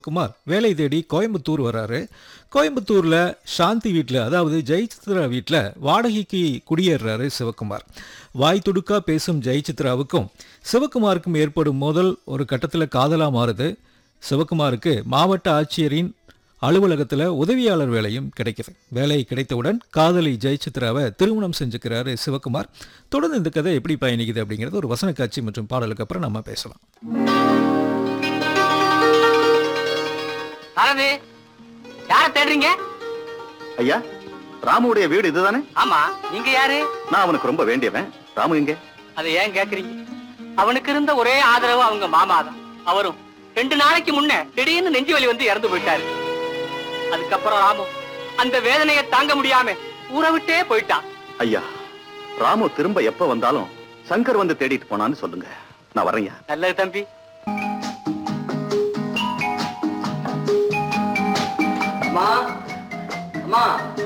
குமார் வேலை தேடி கோயம்புத்தூர் வராரு கோயம்புத்தூர்ல சாந்தி வீட்டில் அதாவது ஜெயசித்ரா வீட்டில் வாடகைக்கு குடியேறாரு சிவகுமார் வாய் துடுக்கா பேசும் ஜெயசித்ராவுக்கும் சிவகுமாருக்கும் ஏற்படும் மோதல் ஒரு கட்டத்தில் காதலா மாறுது சிவகுமாருக்கு மாவட்ட ஆட்சியரின் அலுவலகத்தில் உதவியாளர் வேலையும் கிடைக்குது வேலை கிடைத்தவுடன் காதலி ஜெயசித்ராவை திருமணம் செஞ்சுக்கிறாரு சிவகுமார் தொடர்ந்து இந்த கதை எப்படி பயணிக்குது அப்படிங்கிறது ஒரு வசன காட்சி மற்றும் பாடலுக்கு அப்புறம் நம்ம பேசலாம் ஆனது யார தேடுறீங்க ஐயா ராமுடைய வீடு இதுதானே ஆமா நீங்க யாரு நான் அவனுக்கு ரொம்ப வேண்டியவன் ராமு எங்க அதை ஏன் கேக்குறீங்க அவனுக்கு இருந்த ஒரே ஆதரவு அவங்க மாமா தான் அவரும் ரெண்டு நாளைக்கு முன்ன திடீர்னு நெஞ்சு வலி வந்து இறந்து போயிட்டாரு அதுக்கப்புறம் ராமு அந்த வேதனையை தாங்க முடியாம ஊரை விட்டே போயிட்டான் ஐயா ராமு திரும்ப எப்ப வந்தாலும் சங்கர் வந்து தேடிட்டு போனான்னு சொல்லுங்க நான் வரேன்யா நல்லது தம்பி அம்மா அம்மா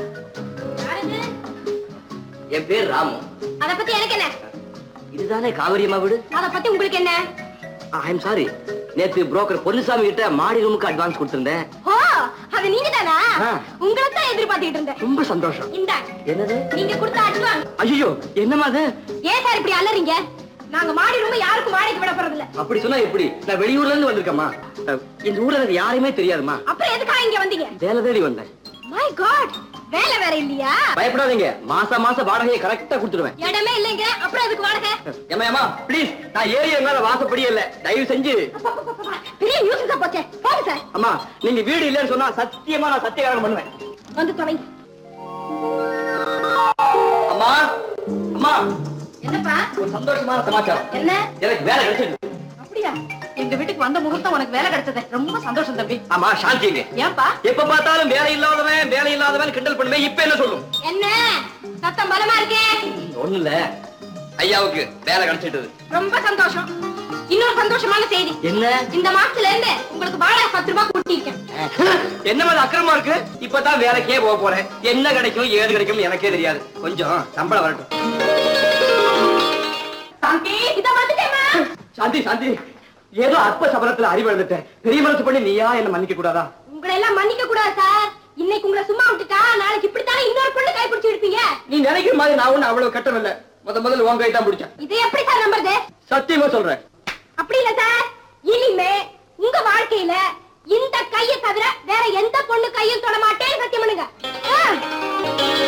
என் பேர் ராமு அத பத்தி எனக்கு என்ன இதுதானே காவிரி அம்மா வீடு அத பத்தி உங்களுக்கு என்ன ஐ எம் சாரி நேத்து புரோக்கர் பொன்னுசாமி கிட்ட மாடி ரூமுக்கு அட்வான்ஸ் கொடுத்திருந்தேன் ஓ அது நீங்க தானா ஆ. உங்களை தான் எதிர்பார்த்துக்கிட்டு இருந்தேன் ரொம்ப சந்தோஷம் இந்த என்னது நீங்க கொடுத்த அட்வான்ஸ் ஐயோ என்னம்மா அது ஏன் சார் இப்படி அலறீங்க நாங்க மாடி ரூம் யாருக்கும் வாடகைக்கு விட போறது இல்ல அப்படி சொன்னா எப்படி நான் வெளியூர்ல இருந்து வந்திருக்கேம்மா அஹ், இந்த ஊர்ல எனக்கு யாரையுமே தெரியாதும்மா அப்புறம் எதுக்காக இங்க வந்தீங்க வேலை தேடி வந்தேன் மை காட் வேலை வேற இல்லையா பயப்படாதீங்க மாசம் மாசம் வாடகையை கரெக்டா கொடுத்துருவேன் இடமே இல்லைங்க அப்புறம் எதுக்கு வாடகை ஏமா ஏமா ப்ளீஸ் நான் ஏரியா மேல வாசப்படியே இல்ல தயவு செஞ்சு பெரிய நியூஸா போச்சே போங்க சார் அம்மா நீங்க வீடு இல்லைன்னு சொன்னா சத்தியமா நான் சத்தியகாரம் பண்ணுவேன் வந்து தொலைங்க அம்மா அம்மா என்னப்பா ஒரு சந்தோஷமான சமாச்சாரம் என்ன எனக்கு வேலை கிடைச்சிருக்கு அப்படியா எங்க வீட்டுக்கு வந்த முகூர்த்தம் உனக்கு வேலை கிடைச்சது ரொம்ப சந்தோஷம் தம்பி ஆமா சாந்திங்க ஏன்பா எப்ப பார்த்தாலும் வேலை இல்லாதவன் வேலை இல்லாதவன் கிண்டல் பண்ணுவேன் இப்ப என்ன சொல்லும் என்ன சத்தம் பலமா இருக்கே ஒண்ணு இல்ல ஐயாவுக்கு வேலை கிடைச்சிட்டது ரொம்ப சந்தோஷம் இன்னொரு சந்தோஷமான செய்தி என்ன இந்த மாசத்துல இருந்து உங்களுக்கு வாடகை பத்து ரூபாய் கூட்டியிருக்கேன் என்ன மாதிரி அக்கிரமா இருக்கு இப்பதான் வேலைக்கே போக போறேன் என்ன கிடைக்கும் ஏது கிடைக்கும் எனக்கே தெரியாது கொஞ்சம் சம்பளம் வரட்டும் சாந்தி இத வந்துட்டேமா சாந்தி சாந்தி ஏதோ அற்ப சபலத்துல அறிவழுந்துட்டேன் பெரிய மனசு பண்ணி நீயா என்ன மன்னிக்க கூடாதா உங்களை எல்லாம் மன்னிக்க கூடாது சார் இன்னைக்கு உங்களை சும்மா விட்டுட்டா நாளைக்கு இப்படித்தானே இன்னொரு பொண்ணு கை பிடிச்சு இருப்பீங்க நீ நினைக்கிற மாதிரி நான் ஒண்ணு அவ்வளவு கட்டம் இல்ல முத முதல்ல உன் கை தான் பிடிச்சேன் இது எப்படி சார் நம்புறது சத்தியமா சொல்றேன் அப்படி இல்ல சார் இனிமே உங்க வாழ்க்கையில இந்த கையை தவிர வேற எந்த பொண்ணு கையும் தொட மாட்டேன்னு சத்தியம் பண்ணுங்க ஆ.